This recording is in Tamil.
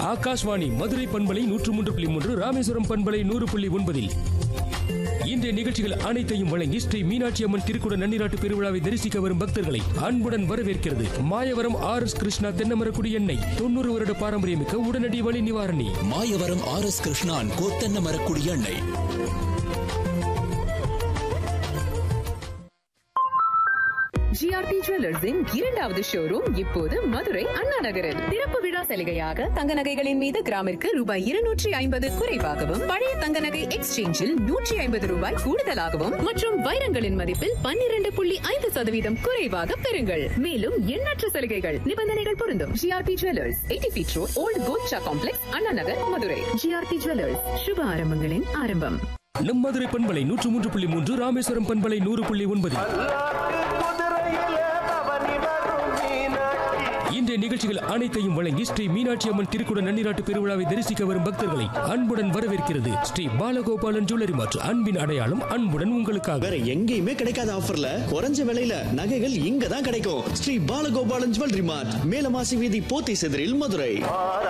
ஆகாஷ்வாணி மதுரை பண்பலை நூற்று மூன்று புள்ளி மூன்று ராமேஸ்வரம் பண்பலை நூறு புள்ளி ஒன்பதில் இன்றைய நிகழ்ச்சிகள் அனைத்தையும் வழங்கி ஸ்ரீ மீனாட்சி அம்மன் திருக்குட நன்னிராட்டு பெருவிழாவை தரிசிக்க வரும் பக்தர்களை அன்புடன் வரவேற்கிறது மாயவரம் ஆர் எஸ் கிருஷ்ணா தென்னமரக்குடி எண்ணெய் தொண்ணூறு வருட பாரம்பரியமிக்க உடனடி வலி நிவாரணி Mayavaram R S Krishnan Thennamarakudi எண்ணெய் ஜிஆர்டி ஜுவல்லர்ஸின் இரண்டாவது ஷோரூம் இப்போது மதுரை அண்ணா நகரில் திறப்பு விழா சலுகையாக தங்க நகைகளின் மீது கிராமிற்கு ரூபாய் இருநூற்றி ஐம்பது குறைவாகவும் பழைய தங்க நகை எக்ஸ்சேஞ்சில் நூற்றி ஐம்பது ரூபாய் கூடுதலாகவும் மற்றும் வைரங்களின் மதிப்பில் பன்னிரண்டு புள்ளி ஐந்து சதவீதம் குறைவாக பெறுங்கள் மேலும் எண்ணற்ற சலுகைகள் நிபந்தனைகள் பொருந்தும் GRT jewellers eighty feet road old Kolcha complex Anna Nagar Madurai GRT jewellers சுப ஆரம்பங்களின் ஆரம்பம் நம் மதுரை பண்பலை நூற்று மூன்று புள்ளி மூன்று ராமேஸ்வரம் பண்பலை நூறு புள்ளி ஒன்பதில் இன்றைய நிகழ்ச்சிகள் அனைத்தையும் வழங்கி ஸ்ரீ மீனாட்சி அம்மன் திருக்குட நன்னிராட்டு பெருவிழாவை தரிசிக்க வரும் பக்தர்களை அன்புடன் வரவேற்கிறது ஸ்ரீ பாலகோபாலன் ஜுவல்லரி மாற்று அன்பின் அடையாளம் அன்புடன் உங்களுக்காக வேற எங்கேயுமே கிடைக்காத ஆஃபர்ல குறைஞ்ச விலையில நகைகள் இங்க தான் கிடைக்கும் ஸ்ரீ பாலகோபாலன் ஜுவல்லரி மார்ட் மேலமாசி வீதி போத்தி செதிரில் மதுரை